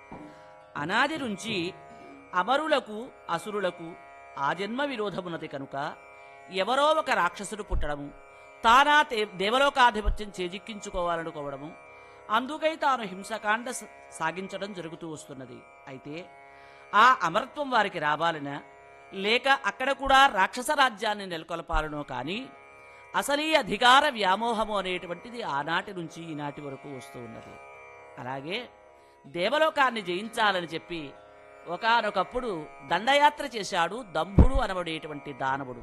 అనాది నుంచి అమరులకు అసురులకు ఆజన్మ విరోధమున్నది కనుక ఎవరో ఒక రాక్షసుడు పుట్టడము తానా తే- దేవలోకాధిపత్యం చేజిక్కించుకోవాలనుకోవడము అందుకై తాను హింసకాండ స- సాగించడం జరుగుతూ వస్తున్నది అయితే ఆ అమరత్వం వారికి రావాలనా లేక అక్కడ కూడా రాక్షస రాజ్యాన్ని నెలకొల్పాలనో కానీ అసలీ అధికార వ్యామోహము అనేటువంటిది ఆనాటి నుంచి ఈనాటి వరకు వస్తూ ఉన్నది అలాగే దేవలోకాన్ని జయించాలని చెప్పి ఒకానొకప్పుడు దండయాత్ర చేశాడు దంభుడు అనబడేటువంటి దానవుడు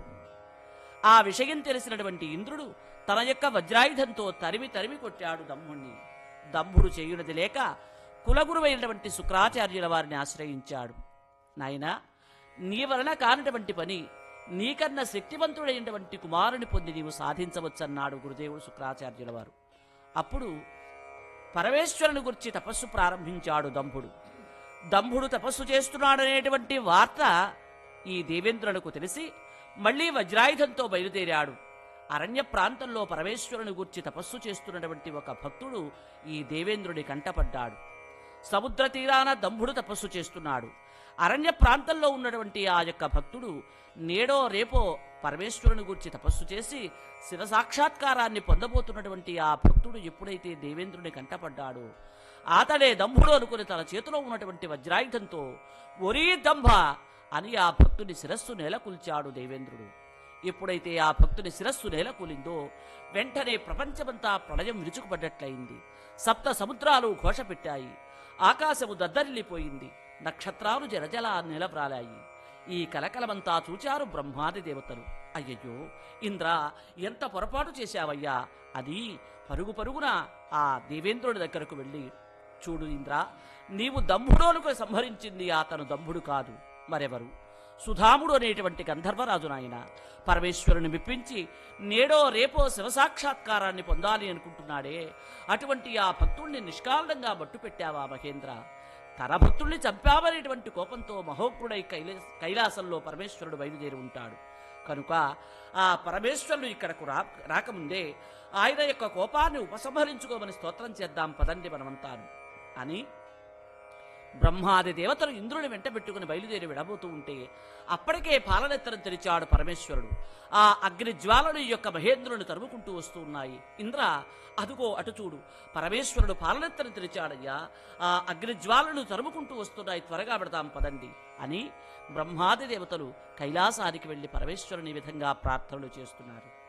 ఆ విషయం తెలిసినటువంటి ఇంద్రుడు తన యొక్క వజ్రాయుధంతో తరిమి తరిమి కొట్టాడు దంభుణ్ణి దంభుడు చేయునది లేక కులగురువైనటువంటి శుక్రాచార్యుల వారిని ఆశ్రయించాడు నాయనా నీ వలన కానటువంటి పని నీకన్నా శక్తివంతుడైనటువంటి కుమారుని పొంది నీవు సాధించవచ్చన్నాడు గురుదేవుడు శుక్రాచార్యుల వారు అప్పుడు పరమేశ్వరుని గురించి తపస్సు ప్రారంభించాడు దంభుడు దంభుడు తపస్సు చేస్తున్నాడనేటువంటి వార్త ఈ దేవేంద్రులకు తెలిసి మళ్ళీ వజ్రాయుధంతో బయలుదేరాడు అరణ్య ప్రాంతంలో పరమేశ్వరుని గురించి తపస్సు చేస్తున్నటువంటి ఒక భక్తుడు ఈ దేవేంద్రుడి కంటపడ్డాడు సముద్ర తీరాన దంభుడు తపస్సు చేస్తున్నాడు అరణ్య ప్రాంతంలో ఉన్నటువంటి ఆ యొక్క భక్తుడు నేడో రేపో పరమేశ్వరుని గురించి తపస్సు చేసి శివ సాక్షాత్కారాన్ని పొందబోతున్నటువంటి ఆ భక్తుడు ఎప్పుడైతే దేవేంద్రుని కంటపడ్డాడో అతడే దంభుడు అనుకుని తన చేతిలో ఉన్నటువంటి వజ్రాయుధంతో ఒరీ దంభ అని ఆ భక్తుని శిరస్సు నేలకూల్చాడు దేవేంద్రుడు ఎప్పుడైతే ఆ భక్తుని శిరస్సు నేలకూలిందో వెంటనే ప్రపంచమంతా ప్రళయం విరుచుకుపడ్డట్లయింది సప్త సముద్రాలు ఘోషపెట్టాయి ఆకాశము దద్దరిల్లిపోయింది నక్షత్రాలు జలజల నిలబ్రాలాయి ఈ కలకలమంతా చూచారు బ్రహ్మాది దేవతలు అయ్యయ్యో ఇంద్ర ఎంత పొరపాటు చేశావయ్యా అది పరుగు పరుగున ఆ దేవేంద్రుడి దగ్గరకు వెళ్ళి చూడు ఇంద్ర నీవు దంభుడోనుకు సంహరించింది అతను దంభుడు కాదు మరెవరు సుధాముడు అనేటువంటి గంధర్వరాజు నాయన పరమేశ్వరుని మెప్పించి నేడో రేపో శివసాక్షాత్కారాన్ని పొందాలి అనుకుంటున్నాడే అటువంటి ఆ భక్తుణ్ణి నిష్కారణంగా మట్టు పెట్టావా మహేంద్ర తన భక్తుల్ని చంపావనేటువంటి కోపంతో మహోగ్రుడై కైలా కైలాసంలో పరమేశ్వరుడు బయలుదేరి ఉంటాడు కనుక ఆ పరమేశ్వరుడు ఇక్కడకు రా రాకముందే ఆయన యొక్క కోపాన్ని ఉపసంహరించుకోమని స్తోత్రం చేద్దాం పదండి మనమంతాను అని బ్రహ్మాది దేవతలు ఇంద్రుని వెంట పెట్టుకుని బయలుదేరి విడబోతూ ఉంటే అప్పటికే పాలనెత్తరం తెరిచాడు పరమేశ్వరుడు ఆ అగ్ని జ్వాలలు ఈ యొక్క మహేంద్రుని తరుముకుంటూ వస్తూ ఉన్నాయి ఇంద్ర అదుగో అటు చూడు పరమేశ్వరుడు పాలనెత్తరం తెరిచాడయ్యా ఆ అగ్ని జ్వాలను తరుముకుంటూ వస్తున్నాయి త్వరగా పెడతాం పదండి అని బ్రహ్మాది దేవతలు కైలాసానికి వెళ్లి పరమేశ్వరుని ఈ విధంగా ప్రార్థనలు చేస్తున్నారు